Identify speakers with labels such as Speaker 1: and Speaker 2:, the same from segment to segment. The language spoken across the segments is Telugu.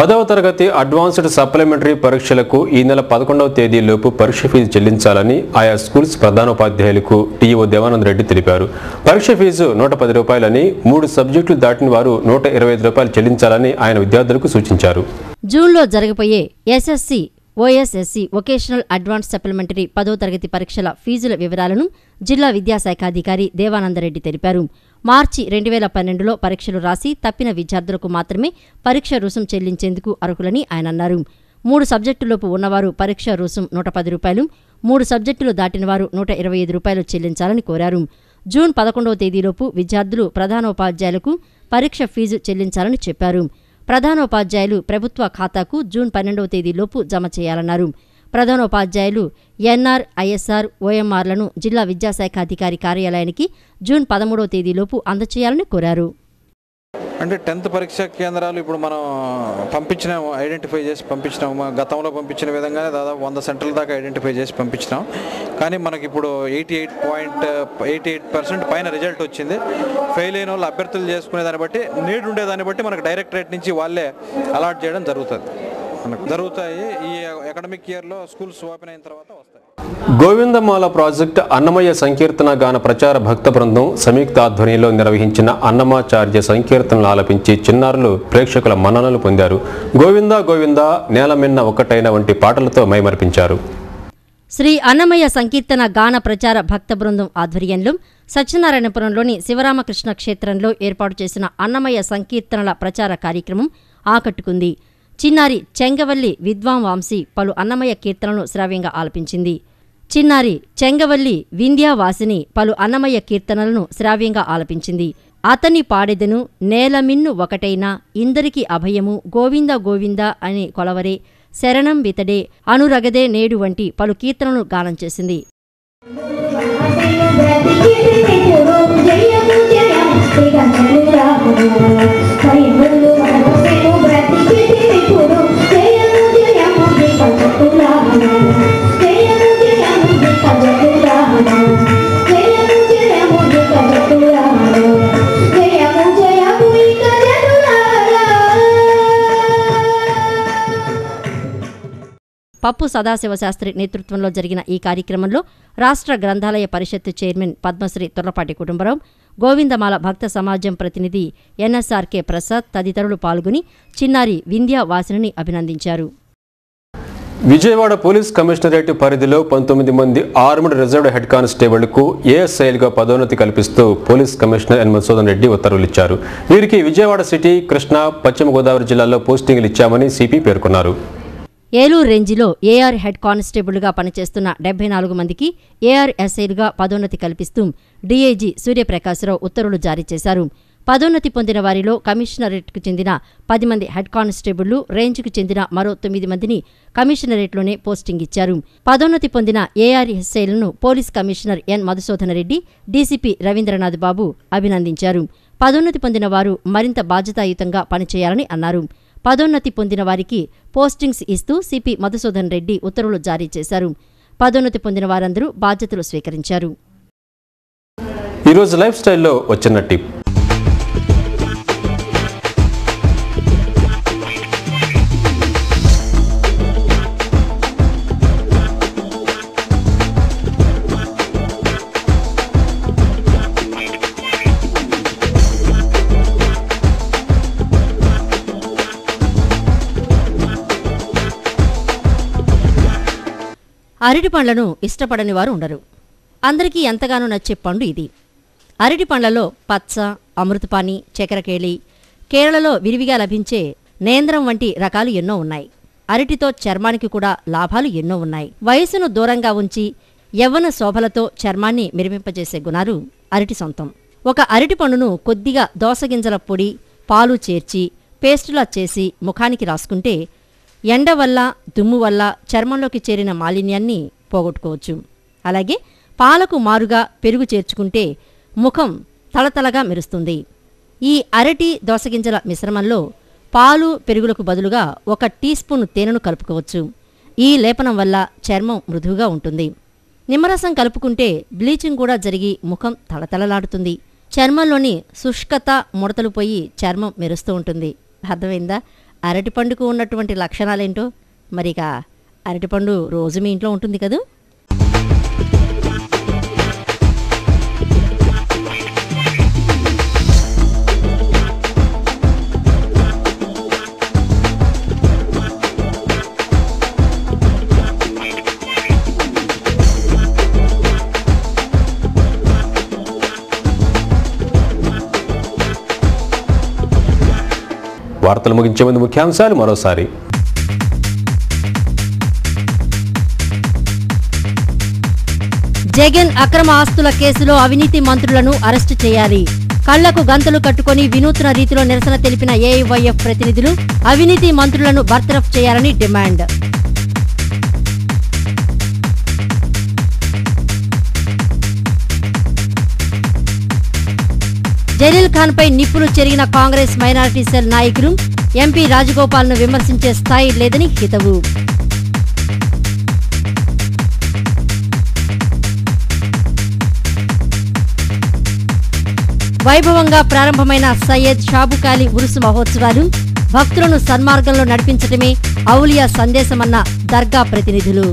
Speaker 1: పదవ తరగతి అడ్వాన్స్డ్ సప్లిమెంటరీ పరీక్షలకు ఈ నెల పదకొండవ తేదీలోపు పరీక్ష ఫీజు చెల్లించాలని ఆయా స్కూల్స్ ప్రధానోపాధ్యాయులకు టీఈఓ దేవానంద రెడ్డి తెలిపారు పరీక్ష ఫీజు నూట పది రూపాయలని మూడు సబ్జెక్టులు దాటిన వారు నూట ఇరవై ఐదు రూపాయలు చెల్లించాలని ఆయన విద్యార్థులకు సూచించారు
Speaker 2: జూన్లో జరగబోయే SSC OSSC vocational advance supplementary పదో తరగతి పరీక్షల ఫీజుల వివరాలను జిల్లా విద్యాశాఖాధికారి దేవానందరెడ్డి తెలిపారు మార్చి రెండు వేల పన్నెండులో పరీక్షలు రాసి తప్పిన విద్యార్థులకు మాత్రమే పరీక్ష రుసుం చెల్లించేందుకు అర్హులని ఆయన అన్నారు మూడు సబ్జెక్టులోపు ఉన్నవారు పరీక్ష రుసుం నూట పది రూపాయలు మూడు సబ్జెక్టులు దాటిన వారు నూట ఇరవై ఐదు రూపాయలు చెల్లించాలని కోరారు జూన్ పదకొండవ తేదీలోపు విద్యార్థులు ప్రధానోపాధ్యాయులకు పరీక్ష ఫీజు చెల్లించాలని చెప్పారు ప్రధానోపాధ్యాయులు ప్రభుత్వ ఖాతాకు జూన్ పన్నెండవ తేదీలోపు జమ చేయాలన్నారు ప్రధానోపాధ్యాయులు ఎన్ఆర్ ఐఎస్ఆర్ ఓఎంఆర్లను జిల్లా విద్యాశాఖ అధికారి కార్యాలయానికి జూన్ పదమూడవ తేదీలోపు అందచేయాలని కోరారు
Speaker 3: అంటే టెన్త్ పరీక్ష కేంద్రాలు ఇప్పుడు మనం పంపించిన ఐడెంటిఫై చేసి పంపించినాం మా గతంలో పంపించిన విధంగానే దాదాపు వంద సెంటర్ల దాకా ఐడెంటిఫై చేసి పంపించినాం కానీ మనకి ఇప్పుడు eighty eight point eighty eight percent పైన రిజల్ట్ వచ్చింది ఫెయిల్ అయిన వాళ్ళు అభ్యర్థులు చేసుకునే దాన్ని బట్టి నీడ్ ఉండేదాన్ని బట్టి మనకు డైరెక్టరేట్ నుంచి వాళ్ళే అలాట్ చేయడం జరుగుతుంది మనకు జరుగుతాయి ఈ అకాడమిక్ ఇయర్లో స్కూల్స్ ఓపెన్ అయిన తర్వాత వస్తాయి
Speaker 1: గోవిందమాల ప్రాజెక్ట్ అన్నమయ్య సంకీర్తన గాన ప్రచార భక్త బృందం సంయుక్త ఆధ్వర్యంలో నిర్వహించిన అన్నమాచార్య సంకీర్తనలు ఆలపించి చిన్నారులు ప్రేక్షకుల మన్ననలు పొందారు గోవింద గోవింద నేలమిన్న ఒకటైన వంటి పాటలతో మైమర్పించారు
Speaker 2: శ్రీ అన్నమయ్య సంకీర్తన గాన ప్రచార భక్త బృందం ఆధ్వర్యంలో సత్యనారాయణపురంలోని శివరామకృష్ణ క్షేత్రంలో ఏర్పాటు చేసిన అన్నమయ్య సంకీర్తనల ప్రచార కార్యక్రమం ఆకట్టుకుంది చిన్నారి చెంగవల్లి విద్వాంవాంసి పలు అన్నమయ్య కీర్తనలను శ్రావ్యంగా ఆలపించింది చిన్నారి చెంగవల్లి వింధ్యావాసిని పలు అన్నమయ్య కీర్తనలను శ్రావ్యంగా ఆలపించింది అతని పాడెదను నేలమిన్ను ఒకటైన ఇందరికి అభయము గోవింద గోవింద అని కొలవరే శరణం వితడే అనురగదే నేడు వంటి పలు కీర్తనలను గానం చేసింది పప్పు సదాశివశాస్త్రి నేతృత్వంలో జరిగిన ఈ కార్యక్రమంలో రాష్ట్ర గ్రంథాలయ పరిషత్తు చైర్మన్ పద్మశ్రీ తొర్రపాటి కుటుంబరావు గోవిందమాల భక్త సమాజం ప్రతినిధి ఎన్ఎస్ఆర్కే ప్రసాద్ తదితరులు పాల్గొని చిన్నారి వింధ్యా వాసిని అభినందించారు
Speaker 1: విజయవాడ పోలీస్ కమిషనరేట్ పరిధిలో పంతొమ్మిది మంది ఆర్మ్డ్ రిజర్వ్డ్ హెడ్ కానిస్టేబుళ్లకు ఏఎస్ఐలుగా పదోన్నతి కల్పిస్తూ police commissioner N Madhusudan Reddy ఉత్తర్వులు ఇచ్చారు వీరికి విజయవాడ సిటీ కృష్ణా పశ్చిమ గోదావరి జిల్లాల్లో పోస్టింగ్లు ఇచ్చామని సిపి పేర్కొన్నారు
Speaker 2: ఏలూరు రేంజిలో ఏఆర్ హెడ్ కానిస్టేబుల్గా పనిచేస్తున్న డెబ్బై నాలుగు మందికి ఏఆర్ ఎస్ఐలుగా పదోన్నతి కల్పిస్తూ డీఐజీ సూర్యప్రకాశ్రావు ఉత్తర్వులు జారీ చేశారు పదోన్నతి పొందిన వారిలో కమిషనరేట్కు చెందిన పది మంది హెడ్ కానిస్టేబుళ్లు రేంజ్కు చెందిన మరో తొమ్మిది మందిని కమిషనరేట్లోనే పోస్టింగ్ ఇచ్చారు పదోన్నతి పొందిన ఏఆర్ ఎస్ఐలను police commissioner N Madhusudana Reddy DCP Ravindranath Babu అభినందించారు పదోన్నతి పొందిన వారు మరింత బాధ్యతాయుతంగా పనిచేయాలని అన్నారు పదోన్నతి పొందిన వారికి పోస్టింగ్స్ ఇస్తూ సిపి మధుసూదన్ రెడ్డి ఉత్తర్వులు జారీ చేశారు పదోన్నతి పొందిన వారందరూ బాధ్యతలు స్వీకరించారు
Speaker 1: ఈరోజు లైఫ్ స్టైల్లో వచ్చిన టిప్
Speaker 2: అరటి పండ్లను ఇష్టపడని వారు ఉండరు అందరికీ ఎంతగానో నచ్చే పండు ఇది అరటి పండ్లలో పచ్చ అమృతపాణి చక్కెరకేళి కేరళలో విరివిగా లభించే నేంద్రం వంటి రకాలు ఎన్నో ఉన్నాయి అరటితో చర్మానికి కూడా లాభాలు ఎన్నో ఉన్నాయి వయసును దూరంగా ఉంచి యవ్వన శోభలతో చర్మాన్ని మెరిపింపజేసే గుణాలు అరటి సొంతం ఒక అరటి పండును కొద్దిగా దోసగింజల పొడి పాలు చేర్చి పేస్టులా చేసి ముఖానికి రాసుకుంటే ఎండ వల్ల దుమ్ము వల్ల చర్మంలోకి చేరిన మాలిన్యాన్ని పోగొట్టుకోవచ్చు అలాగే పాలకు మారుగా పెరుగు చేర్చుకుంటే ముఖం తళతళగా మెరుస్తుంది ఈ అరటి దోసగింజల మిశ్రమంలో పాలు పెరుగులకు బదులుగా ఒక టీ స్పూన్ తేనెను కలుపుకోవచ్చు ఈ లేపనం వల్ల చర్మం మృదువుగా ఉంటుంది నిమ్మరసం కలుపుకుంటే బ్లీచింగ్ కూడా జరిగి ముఖం తళతళలాడుతుంది చర్మంలోని శుష్కత ముడతలు పోయి చర్మం మెరుస్తూ ఉంటుంది అర్థమైందా అరటిపండుకు ఉన్నటువంటి లక్షణాలేంటో మరిక అరటిపండు రోజు మీ ఇంట్లో ఉంటుంది కదూ
Speaker 1: వార్తలు ముగించే ముందు ముఖ్యాంశాలు మరోసారి
Speaker 2: జగన్ అక్రమ ఆస్తుల కేసులో అవినీతి మంత్రులను అరెస్టు చేయాలి కళ్లకు గంతలు కట్టుకొని వినూత్న రీతిలో నిరసన తెలిపిన ఏఐవైఎఫ్ ప్రతినిధులు అవినీతి మంత్రులను బర్తరఫ్ చేయాలని డిమాండ్ జలీల్ ఖాన్ పై నిప్పులు చెరిగిన కాంగ్రెస్ మైనారిటీ సెల్ నాయకులు ఎంపీ రాజగోపాల్ ను విమర్శించే స్థాయి లేదని హితవు వైభవంగా ప్రారంభమైన సయ్యద్ షాబుకాలి ఉరుసు మహోత్సవాలు భక్తులను సన్మార్గంలో నడిపించటమే ఔలియా సందేశమన్న దర్గా ప్రతినిధులు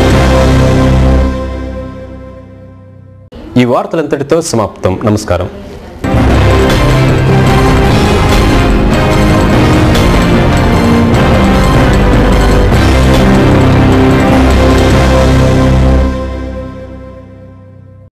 Speaker 1: ఈ వార్తలంతటితో సమాప్తం నమస్కారం